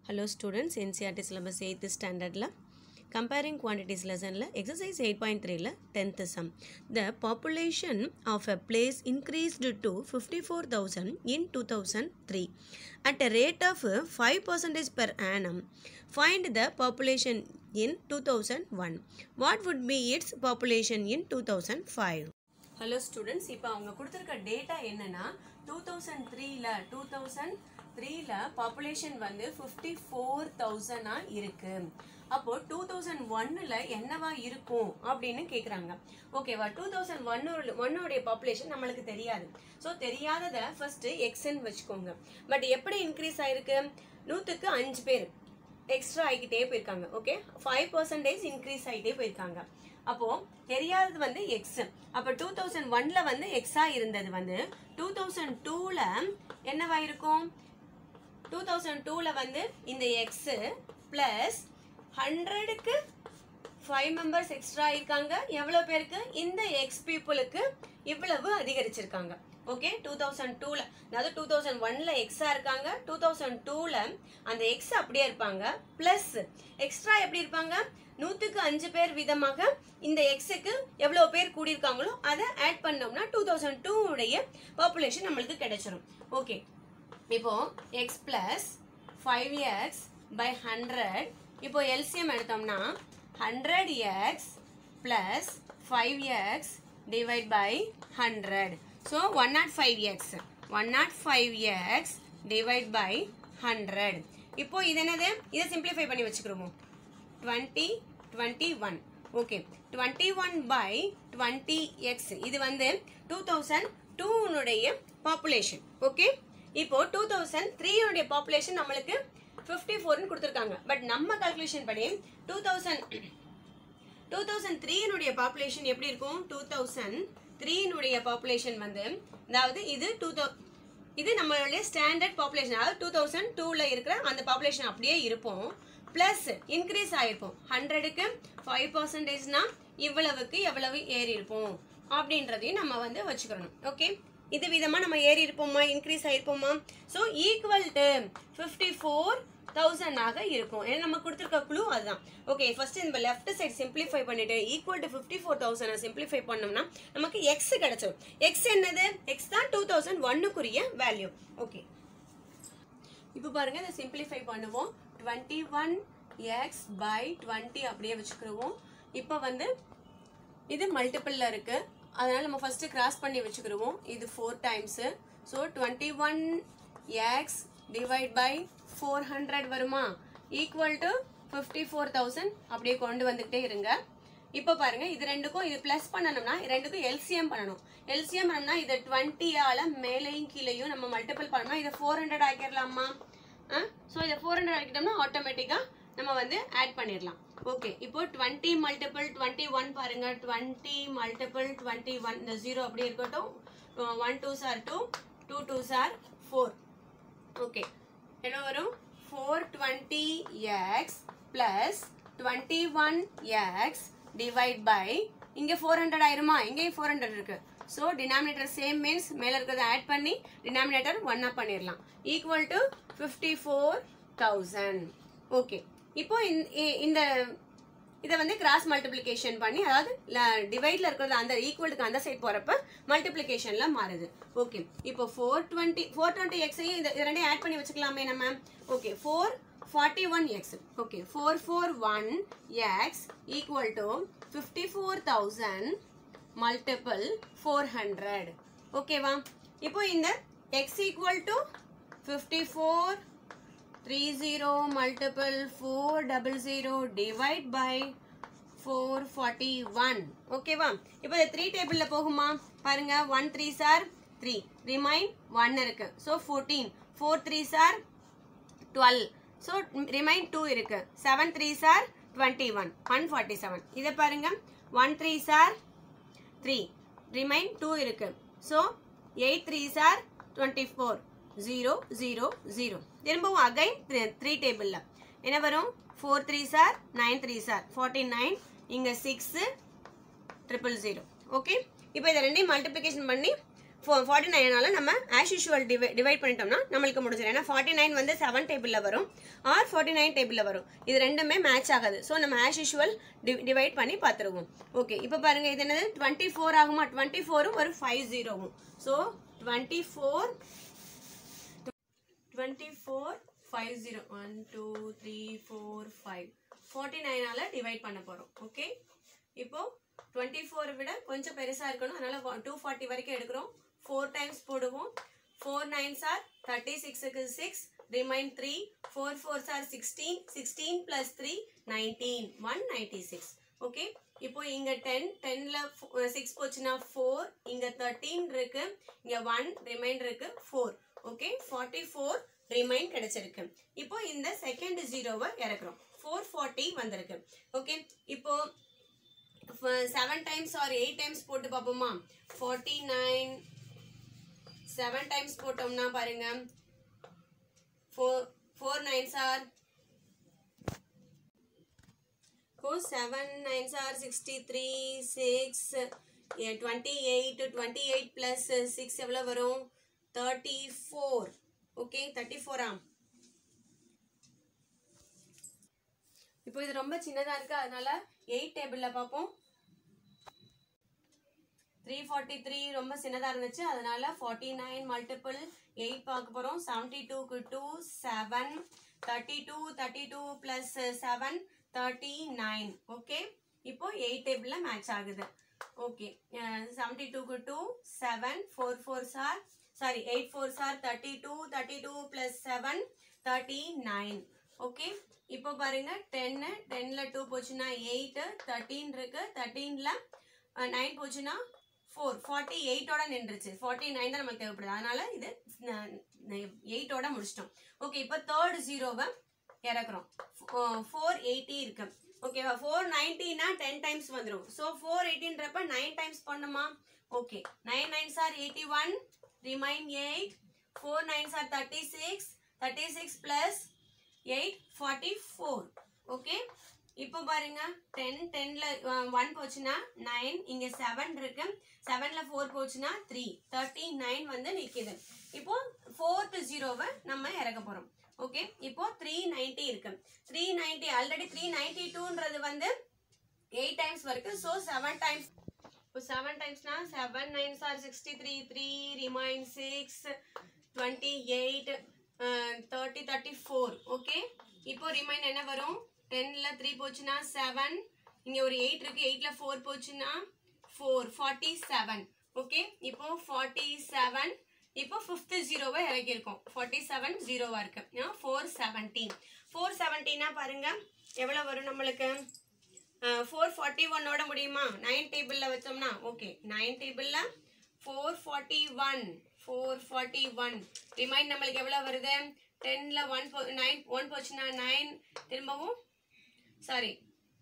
hello students NCERT syllabus eighth ஸ்டாண்டர்டில் comparing quantities லெசனில் exercise eight point த்ரீல tenth sum the population of a place increased to fifty four thousand in two thousand three at a rate of five percentage per annum find the population in two thousand one what would be its population in two thousand five hello students இப்போ அவங்க கொடுத்துருக்க data என்னன்னா two thousand த்ரீல two thousand த்ரீல population வந்து fifty four தௌசண்டாக இருக்கு அப்போ டூ தௌசண்ட் ஒன்னில் என்னவா இருக்கும் அப்படின்னு கேட்குறாங்க ஓகேவா டூ தௌசண்ட் ஒன்னோட ஒன்னோடைய பாப்புலேஷன் நம்மளுக்கு தெரியாது ஸோ தெரியாததை ஃபர்ஸ்ட் எக்ஸ்ன்னு வச்சுக்கோங்க பட் எப்படி இன்க்ரீஸ் ஆயிருக்கு நூற்றுக்கு அஞ்சு பேர் எக்ஸ்ட்ரா ஆகிக்கிட்டே போயிருக்காங்க ஓகே ஃபைவ் பர்சன்டேஜ் இன்க்ரீஸ் ஆகிட்டே போயிருக்காங்க அப்போ தெரியாதது வந்து எக்ஸ் அப்போ டூ தௌசண்ட் ஒன்ல வந்து எக்ஸா இருந்தது வந்து டூ தௌசண்ட் டூல என்னவா இருக்கும் டூ தௌசண்ட் டூல வந்து இந்த எக்ஸ் பிளஸ் ஹண்ட்ரடுக்கு ஃபைவ் மெம்பர்ஸ் எக்ஸ்ட்ரா இருக்காங்க எவ்வளோ பேருக்கு இந்த எக்ஸ் பீப்புளுக்கு இவ்வளவு அதிகரிச்சிருக்காங்க ஓகே டூ தௌசண்ட் டூவில் அதாவது டூ தௌசண்ட் ஒன்ல எக்ஸா இருக்காங்க டூ தௌசண்ட் டூவில் அந்த எக்ஸ் அப்படியே இருப்பாங்க ப்ளஸ் எக்ஸ்ட்ரா எப்படி இருப்பாங்க நூற்றுக்கு அஞ்சு பேர் விதமாக இந்த எக்ஸுக்கு எவ்வளோ பேர் கூடியிருக்காங்களோ அதை ஆட் பண்ணோம்னா டூ தௌசண்ட் டூ உடைய பாப்புலேஷன் நம்மளுக்கு கிடைச்சிரும் ஓகே இப்போ X plus five X by hundred இப்போ எல்சிஎம் எடுத்தோம்னா hundred X plus five X divide by hundred so one not five X one not five X divide by hundred இப்போ இது என்னது இதை சிம்பிளிஃபை பண்ணி வச்சுக்கிறோமோ twenty twenty one okay twenty one by twenty X இது வந்து two thousand டூனுடைய population okay இப்போ டூ தௌசண்ட் த்ரீனுடைய பாப்புலேஷன் நம்மளுக்கு ஃபிஃப்டி ஃபோர்னு கொடுத்துருக்காங்க பட் நம்ம கால்குலேஷன் படி டூ தௌசண்ட் டூ தௌசண்ட் த்ரீனுடைய பாப்புலேஷன் எப்படி இருக்கும் டூ தௌசண்ட் த்ரீனுடைய பாப்புலேஷன் வந்து அதாவது இது டூ தௌ இது நம்மளுடைய ஸ்டாண்டர்ட் பாப்புலேஷன் அதாவது டூ தௌசண்ட் டூவில் இருக்கிற அந்த பாப்புலேஷன் அப்படியே இருப்போம் ப்ளஸ் இன்க்ரீஸ் ஆயிருப்போம் ஹண்ட்ரடுக்கு ஃபைவ் பர்சன்டேஜ்னா இவ்வளவுக்கு எவ்வளவு ஏறி இருப்போம் அப்படின்றதையும் நம்ம வந்து வச்சுக்கிறணும் ஓகே இது விதமாக நம்ம ஏறி இருப்போமா இன்க்ரீஸ் ஆயிருப்போமா so equal to fifty four தௌசண்டாக இருக்கும் ஏன்னா நம்ம கொடுத்துருக்க க்ளூ அதுதான் ஓகே ஃபர்ஸ்ட் இந்த லெஃப்ட் சைட் சிம்பிளிஃபை பண்ணிட்டு equal to fifty four thousand simplify பண்ணோம்னா நமக்கு எக்ஸ் கிடைச்சிடும் எக்ஸ் என்னது எக்ஸ் தான் டூ தௌசண்ட் ஒன்னுக்குரிய வேல்யூ ஓகே இப்போ பாருங்க இதை சிம்பிளிஃபை பண்ணுவோம் twenty one X by twenty அப்படியே வச்சுக்கிடுவோம் இப்போ வந்து இது மல்டிபிளில் இருக்கு அதனால நம்ம ஃபர்ஸ்ட் கிராஸ் பண்ணி வச்சுக்கிடுவோம் இது four times so twenty one X divide by four hundred வருமா equal to fifty four thousand அப்படியே கொண்டு வந்துக்கிட்டே இருங்க இப்போ பாருங்க இது ரெண்டுக்கும் இது பிளஸ் பண்ணணும்னா ரெண்டுக்கும் எல்சிஎம் பண்ணணும் எல்சிஎம் பண்ணோம்னா இதை டுவெண்ட்டியால மேலேயும் கீழேயும் நம்ம மல்டிபிள் பண்ணோம்னா இதை ஃபோர் ஹண்ட்ரட் ஆக்கிடலாமா ஸோ இதை ஃபோர் ஹண்ட்ரட் ஆக்கிட்டோம்னா ஆட்டோமேட்டிக்காக நம்ம வந்து ஆட் பண்ணிடலாம் ஓகே இப்போ டுவெண்ட்டி மல்டிபிள் டுவெண்ட்டி ஒன் பாருங்க டுவெண்ட்டி மல்டிபிள் டுவெண்ட்டி ஒன் இந்த ஜீரோ அப்படியே இருக்கட்டும் one two sir two two two sir four okay என்ன வரும் four twenty X plus twenty one X divide by இங்கே ஃபோர் ஹண்ட்ரட் ஆயிருமா இங்கேயும் ஃபோர் ஹண்ட்ரட் இருக்கு ஸோ டினாமினேட்டர் சேம் மீன்ஸ் மேலே இருக்கிறத ஆட் பண்ணி டினாமினேட்டர் ஒன்னா பண்ணிடலாம் equal to fifty four thousand okay இப்போ இந்த இதை வந்து கிராஸ் மல்டிப்ளிகேஷன் பண்ணி அதாவது டிவைட்ல இருக்கிறது அந்த ஈக்குவலுக்கு அந்த சைட் போறப்ப மல்டிப்ளிகேஷன்ல மாறுது ஓகே இப்போ ஃபோர் டுவெண்ட்டி ஃபோர் டுவெண்ட்டி எக்ஸையும் இந்த ரெண்டையும் ஆட் பண்ணி வச்சுக்கலாமே நம்ம okay four forty one X okay four four one X equal to fifty four thousand multiple four hundred ஓகேவா இப்போ இந்த X equal to fifty four three zero multiple four double zero divide by four forty one ஓகேவா இப்போ இந்த three டேபிளில் போகுமா பாருங்க one three sir three remain one இருக்கு so fourteen four three sir twelve so remain two இருக்கு seven three sir twenty one one forty seven இதை பாருங்க one three sir three remain two இருக்கு so eight three sir twenty four zero zero zero திரும்பவும் again three டேபிளில் என்ன வரும் four three sir nine three sir forty nine இங்கே six triple zero okay இப்போ இதை ரெண்டையும் மல்டிப்ளிகேஷன் பண்ணி ஃபார்ட்டி நைனால நம்ம ஆஸ் யூஷுவல் டிவை டிவைட் பண்ணிட்டோம்னா நம்மளுக்கு முடிஞ்சிடும் ஏன்னா ஃபார்ட்டி நைன் வந்து செவன் டேபிளில் வரும் ஆர் ஃபார்ட்டி நைன் டேபிளில் வரும் இது ரெண்டுமே மேட்ச் ஆகாது ஸோ நம்ம ஆஸ் யூஷுவல் டிவைட் பண்ணி பார்த்துருவோம் ஓகே இப்போ பாருங்க இது என்னது டுவெண்ட்டி ஃபோர் ஆகுமா டுவெண்ட்டி ஃபோரும் ஒரு ஃபைவ் ஜீரோவும் so twenty four twenty four five zero one two three four five forty நைனால டிவைட் பண்ண போகிறோம் ஓகே இப்போ டுவெண்ட்டி ஃபோரை விட கொஞ்சம் பெருசாக இருக்கணும் அதனால டூ ஃபார்ட்டி வரைக்கும் எடுக்கிறோம் ஃபோர் டைம்ஸ் போடுவோம் ஃபோர் நைன்ஸ் ஆர் தேர்ட்டி சிக்ஸுக்கு six remain three four fours are sixteen sixteen plus three nineteen one ninety six okay இப்போ இங்க டென் டென்ல சிக்ஸ் போச்சுன்னா ஃபோர் இங்க தேர்ட்டீன் இருக்கு இங்க ஒன் ரிமைன் இருக்கு four okay forty four remain கிடைச்சிருக்கு இப்போ இந்த செகண்ட் ஜீரோவை இறக்குறோம் ஃபோர் ஃபார்ட்டி வந்திருக்கு ஓகே இப்போ seven times are eight times போட்டு பார்ப்போமா ஃபார்ட்டி நைன் செவன் டைம்ஸ் போட்டோம்னா பாருங்க four four nines are four seven nines are sixty three six twenty eight twenty eight plus six எவ்வளோ வரும் தேர்ட்டி ஃபோர் ஓகே தேர்ட்டி ஃபோரா இப்போ இது ரொம்ப சின்னதாக இருக்கு அதனால எயிட் டேபிளில் பார்ப்போம் த்ரீ ஃபார்ட்டி த்ரீ ரொம்ப சின்னதாக இருந்துச்சு அதனால ஃபார்ட்டி நைன் மல்டிபிள் எயிட் பார்க்க போகிறோம் செவன்ட்டி டூக்கு two seven thirty two thirty two plus seven thirty nine okay இப்போ எயிட் டேபிளில் மேட்ச் ஆகுது ஓகே செவன்ட்டி டூக்கு two seven four four sir sorry eight four sir thirty two thirty two plus seven thirty nine okay இப்போ பாருங்க ten டென்னில் two போச்சுன்னா eight thirteen இருக்கு தேர்ட்டீனில் நைன் போச்சுன்னா ஃபோர் ஃபார்ட்டி எயிட்டோட நின்றுச்சு ஃபார்ட்டி நைன் தான் நமக்கு தேவைப்படுது அதனால இது எயிட்டோட முடிச்சிட்டோம் ஓகே இப்போ தேர்ட் ஜீரோவை இறக்குறோம் ஃபோர் எயிட்டி இருக்கு ஓகேவா ஃபோர் நைன்ட்டினா டென் டைம்ஸ் வந்துடும் ஸோ ஃபோர் எயிட்டின்றப்ப நைன் டைம்ஸ் பண்ணுமா okay nine nines are eighty one remain eight four nines are thirty six thirty six plus eight forty four okay இப்போ பாருங்க டென் டென்ல ஒன் போச்சுன்னா நைன் இங்க செவன் இருக்கு செவன்ல ஃபோர் போச்சுன்னா த்ரீ தேர்ட்டி நைன் வந்து நிக்குது இப்போ ஃபோர்த் ஜீரோவை நம்ம இறக்க போறோம் ஓகே இப்போ த்ரீ நைன்டி இருக்கு three ninety already three ninety டூன்றது வந்து எயிட் டைம்ஸ் வரைக்கும் ஸோ செவன் டைம்ஸ் இப்போ செவன் டைம்ஸ்னா seven nines are sixty three three remain six twenty eight thirty thirty four okay இப்போ ரிமைன் என்ன வரும் டென்ல த்ரீ போச்சுன்னா செவன் இங்கே ஒரு எயிட் இருக்கு எயிட்ல ஃபோர் போச்சுன்னா ஃபோர் ஃபார்ட்டி செவன் ஓகே இப்போ ஃபார்ட்டி செவன் இப்போ ஃபிஃப்த் ஜீரோவை இறக்கியிருக்கோம் ஃபார்ட்டி செவன் ஜீரோவா இருக்கு ஃபோர் செவன்டீன் ஃபோர் செவன்டீனா பாருங்க எவ்வளோ வரும் நம்மளுக்கு ஃபோர் ஃபார்ட்டி ஒன்னோட முடியுமா நைன் டேபிளில் வச்சோம்னா ஓகே நைன் டேபிளில் four forty one four forty one remained நம்மளுக்கு எவ்வளோ வருது டென்னில் ஒன் போ நைன் ஒன் போச்சுன்னா நைன் திரும்பவும் சாரி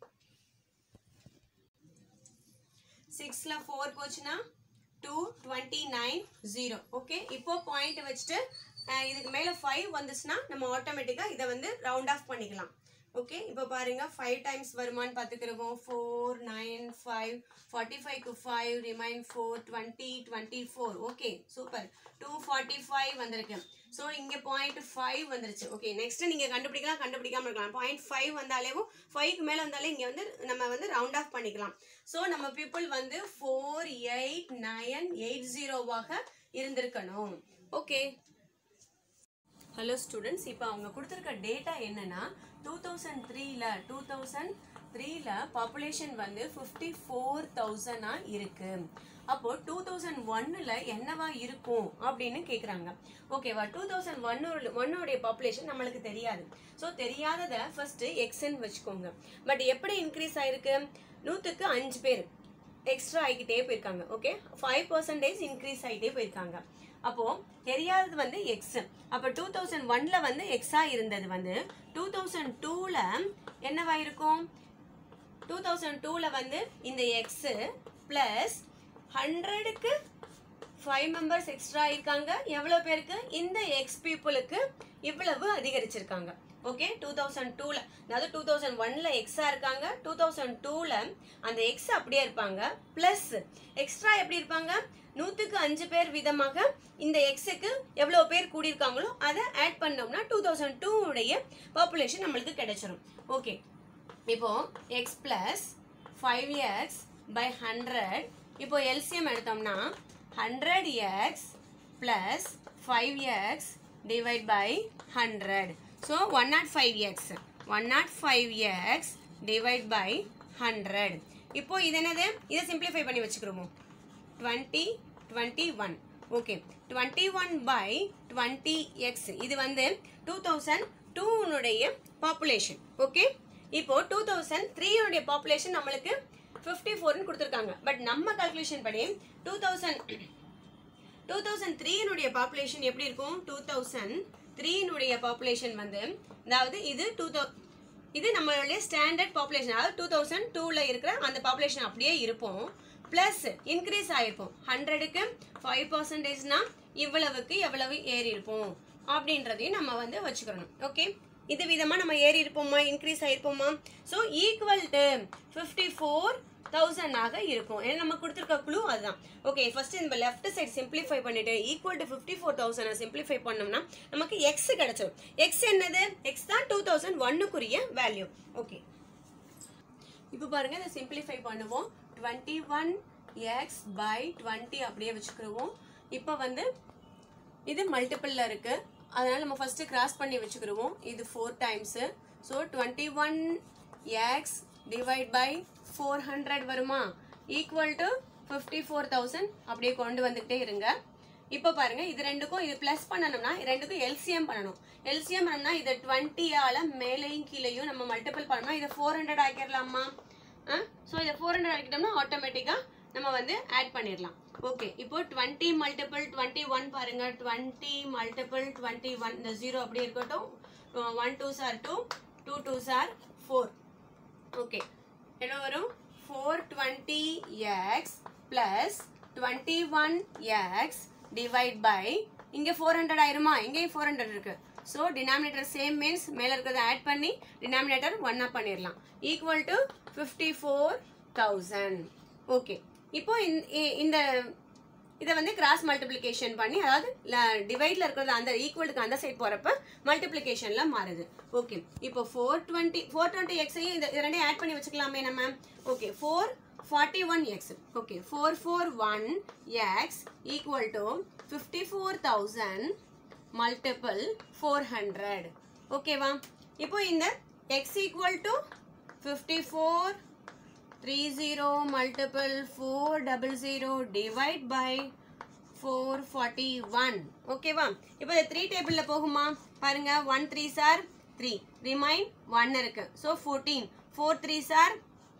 சிக்ஸில் ஃபோர் போச்சுன்னா two twenty nine zero okay இப்போ பாயிண்ட் வச்சுட்டு அஹ், இதுக்கு மேலே ஃபைவ் வந்துச்சுன்னா நம்ம ஆட்டோமேட்டிக்காக இதை வந்து ரவுண்ட் ஆஃப் பண்ணிக்கலாம் ஓகே இப்போ பாருங்க ஃபைவ் டைம்ஸ் வருமான்னு பார்த்துக்கிறோம் ஃபோர் நைன் ஃபைவ் ஃபார்ட்டி ஃபைவ்க்கு five remain four twenty twenty four okay super two forty five வந்திருக்கு ஸோ இங்கே பாயிண்ட் ஃபைவ் வந்துருச்சு ஓகே நெக்ஸ்ட் நீங்கள் கண்டுபிடிக்கலாம் கண்டுபிடிக்காம இருக்கலாம் பாயிண்ட் ஃபைவ் வந்தாலேவும் ஃபைவ்க்கு மேலே வந்தாலே இங்கே வந்து நம்ம வந்து ரவுண்ட் ஆஃப் பண்ணிக்கலாம் ஸோ நம்ம பீப்புள் வந்து ஃபோர் எயிட் நைன் எயிட் ஜீரோவாக இருந்திருக்கணும் ஓகே ஹலோ ஸ்டூடெண்ட்ஸ் இப்போ அவங்க கொடுத்துருக்க டேட்டா என்னன்னா டூ தௌசண்ட் த்ரீல டூ தௌசண்ட் த்ரீல பாப்புலேஷன் வந்து ஃபிஃப்டி ஃபோர் தௌசண்டாக இருக்கு அப்போ டூ தௌசண்ட் ஒன்னில் என்னவா இருக்கும் அப்படின்னு கேட்குறாங்க ஓகேவா டூ தௌசண்ட் ஒன்னோட ஒன்னோடைய பாப்புலேஷன் நம்மளுக்கு தெரியாது ஸோ தெரியாததை ஃபர்ஸ்ட் எக்ஸ்ன்னு வச்சுக்கோங்க பட் எப்படி இன்க்ரீஸ் ஆயிருக்கு நூற்றுக்கு அஞ்சு பேர் எக்ஸ்ட்ரா ஆகிக்கிட்டே போயிருக்காங்க ஓகே ஃபைவ் பர்சன்டேஜ் இன்க்ரீஸ் ஆகிட்டே போயிருக்காங்க அப்போ தெரியாதது வந்து எக்ஸ் அப்போ டூ தௌசண்ட் ஒன்ல வந்து எக்ஸா இருந்தது வந்து டூ தௌசண்ட் டூல என்னவா இருக்கும் டூ தௌசண்ட் டூல வந்து இந்த எக்ஸ் பிளஸ் ஹண்ட்ரடுக்கு ஃபைவ் மெம்பர்ஸ் எக்ஸ்ட்ரா இருக்காங்க எவ்வளோ பேருக்கு இந்த எக்ஸ் பீப்புளுக்கு இவ்வளவு அதிகரிச்சிருக்காங்க ஓகே டூ தௌசண்ட் டூவில் அதாவது டூ தௌசண்ட் ஒன்ல எக்ஸாக இருக்காங்க டூ தௌசண்ட் டூவில் அந்த எக்ஸ் அப்படியே இருப்பாங்க ப்ளஸ் எக்ஸ்ட்ரா எப்படி இருப்பாங்க நூற்றுக்கு அஞ்சு பேர் விதமாக இந்த எக்ஸுக்கு எவ்வளோ பேர் கூடியிருக்காங்களோ அதை ஆட் பண்ணோம்னா டூ தௌசண்ட் டூ உடைய பாப்புலேஷன் நம்மளுக்கு கிடைச்சிரும் ஓகே இப்போ x plus five X by hundred இப்போ எல்சிஎம் எடுத்தோம்னா hundred x plus five X divide by hundred so one not five X one not five X divide by hundred இப்போ இது என்னது இதை சிம்பிளிஃபை பண்ணி வச்சுக்கிறோமோ twenty twenty one okay twenty one by twenty X இது வந்து two thousand டூனுடைய population okay இப்போ டூ தௌசண்ட் த்ரீனுடைய பாப்புலேஷன் நம்மளுக்கு ஃபிஃப்டி ஃபோர்னு கொடுத்துருக்காங்க பட் நம்ம கால்குலேஷன் படி டூ தௌசண்ட் டூ தௌசண்ட் த்ரீனுடைய பாப்புலேஷன் எப்படி இருக்கும் டூ தௌசண்ட் த்ரீனுடைய பாப்புலேஷன் வந்து அதாவது இது டூ தௌ இது நம்மளுடைய ஸ்டாண்டர்ட் பாப்புலேஷன் அதாவது டூ தௌசண்ட் டூவில் இருக்கிற அந்த பாப்புலேஷன் அப்படியே இருப்போம் ப்ளஸ் இன்க்ரீஸ் ஆயிருப்போம் ஹண்ட்ரடுக்கு ஃபைவ் பர்சன்டேஜ்னா இவ்வளவுக்கு எவ்வளவு ஏறி இருப்போம் அப்படின்றதையும் நம்ம வந்து வச்சுக்கிறணும் ஓகே இது விதமாக நம்ம ஏறி இருப்போமா இன்க்ரீஸ் ஆயிருப்போமா so equal to fifty four தௌசண்டாக இருக்கும் ஏன்னா நம்ம கொடுத்துருக்க க்ளூ அதுதான் ஓகே ஃபர்ஸ்ட் இந்த லெஃப்ட் சைடு சிம்பிளிஃபை பண்ணிட்டு equal to fifty four thousand simplify பண்ணோம்னா நமக்கு எக்ஸ் கிடைச்சிடும் எக்ஸ் என்னது எக்ஸ் தான் டூ தௌசண்ட் ஒன்னுக்குரிய வேல்யூ ஓகே இப்போ பாருங்க இதை சிம்பிளிஃபை பண்ணுவோம் twenty one X by twenty அப்படியே வச்சுக்கிடுவோம் இப்போ வந்து இது மல்டிபிளில் இருக்கு அதனால நம்ம ஃபர்ஸ்ட் கிராஸ் பண்ணி வச்சுக்கிடுவோம் இது four times so twenty one X divide by four hundred வருமா equal to fifty four thousand அப்படியே கொண்டு வந்துக்கிட்டே இருங்க இப்போ பாருங்க இது ரெண்டுக்கும் இது ப்ளஸ் பண்ணணும்னா இது ரெண்டுக்கும் எல்சிஎம் பண்ணணும் எல்சிஎம் பண்ணணும்னா இதை டுவெண்ட்டியால் மேலேயும் கீழேயும் நம்ம மல்டிபிள் பண்ணோம்னா இதை ஃபோர் ஹண்ட்ரட் ஆக்கிடலாமா ஸோ இதை ஃபோர் ஹண்ட்ரட் ஆக்கிட்டோம்னா ஆட்டோமேட்டிக்காக நம்ம வந்து ஆட் பண்ணிடலாம் ஓகே இப்போ டுவெண்ட்டி மல்டிபிள் டுவெண்ட்டி ஒன் பாருங்க டுவெண்ட்டி மல்டிபிள் டுவெண்ட்டி ஒன் இந்த ஜீரோ அப்படியே இருக்கட்டும் one two sir two two two sir four okay என்ன வரும் four twenty x plus twenty one X divide by இங்கே ஃபோர் ஹண்ட்ரட் ஆயிருமா இங்கேயும் ஃபோர் ஹண்ட்ரட் இருக்கு ஸோ டினாமினேட்டர் சேம் மீன்ஸ் மேலே இருக்கிறத ஆட் பண்ணி டினாமினேட்டர் ஒன்னா பண்ணிடலாம் equal to fifty four thousand okay இப்போ இந்த- இ- இந்த இதை வந்து கிராஸ் மல்டிப்ளிகேஷன் பண்ணி அதாவது டிவைட்ல இருக்கிறது அந்த ஈக்குவலுக்கு அந்த சைட் போறப்ப மல்டிப்ளிகேஷன்ல மாறுது ஓகே இப்போ ஃபோர் டுவெண்ட்டி ஃபோர் டுவெண்ட்டி எக்ஸையும் இந்த இது ரெண்டையும் ஆட் பண்ணி வச்சுக்கலாமே நம்ம okay four forty one X okay four four one X equal to fifty four thousand multiple four hundred ஓகேவா இப்போ இந்த X equal to fifty four three zero multiple four double zero divide by four forty one ஓகேவா இப்போ இந்த three டேபிளில் போகுமா பாருங்க one three sir three remain one இருக்கு so fourteen four three sir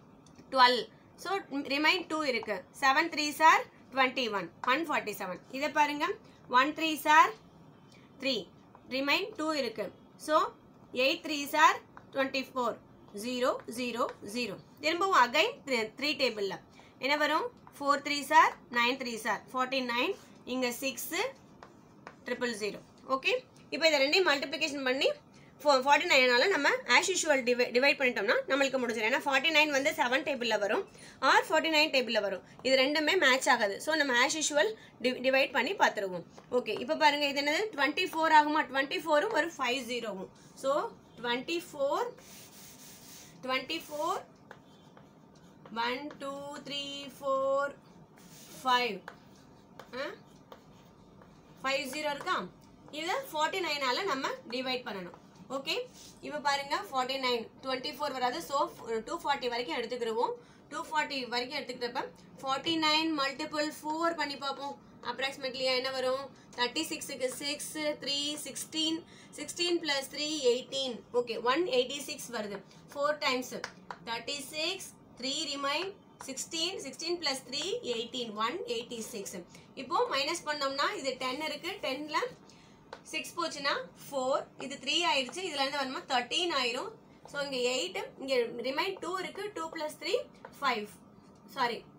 twelve so remain two இருக்கு seven three sir twenty one one forty seven இதை பாருங்க one three sir three remain two இருக்கு so eight three sir twenty four zero zero zero திரும்பவும் again three டேபிளில் என்ன வரும் four three sir nine three sir forty nine இங்கே six triple zero okay இப்போ இதை ரெண்டையும் மல்டிப்ளிகேஷன் பண்ணி ஃபார்ட்டி நைனால நம்ம ஆஸ் யூஷுவல் டிவை டிவைட் பண்ணிட்டோம்னா நம்மளுக்கு முடிஞ்சிடும் ஏன்னா ஃபார்ட்டி நைன் வந்து செவன் டேபிளில் வரும் ஆர் ஃபார்ட்டி நைன் டேபிளில் வரும் இது ரெண்டுமே மேட்ச் ஆகாது ஸோ நம்ம ஆஸ் யூஷுவல் டிவைட் பண்ணி பார்த்துருவோம் ஓகே இப்போ பாருங்க இது என்னது டுவெண்ட்டி ஃபோர் ஆகுமா டுவெண்ட்டி ஃபோரும் ஒரு ஃபைவ் ஜீரோவும் so twenty four twenty four one two three four five five zero இருக்கா இதை ஃபார்ட்டி நைனால நம்ம டிவைட் பண்ணணும் ஓகே இப்போ பாருங்க ஃபார்ட்டி நைன் டுவெண்ட்டி ஃபோர் வராது ஸோ டூ ஃபார்ட்டி வரைக்கும் எடுத்துக்கிடுவோம் டூ ஃபார்ட்டி வரைக்கும் எடுத்துக்கிட்டப்ப ஃபார்ட்டி நைன் மல்டிபிள் ஃபோர் பண்ணி பார்ப்போம் அப்ராக்சிமேட்லியா என்ன வரும் தேர்ட்டி சிக்ஸுக்கு six three sixteen sixteen plus three eighteen okay one eighty six வருது four times thirty six three remain sixteen sixteen plus three eighteen one eighty six இப்போ மைனஸ் பண்ணோம்னா இது டென் இருக்கு டென்ல சிக்ஸ் போச்சுன்னா ஃபோர் இது த்ரீ ஆயிடுச்சு இதுல இருந்து வரணுமா தேர்ட்டீன் ஆயிரும் ஸோ இங்க எயிட் இங்க ரிமைன் டூ இருக்கு two plus three five sorry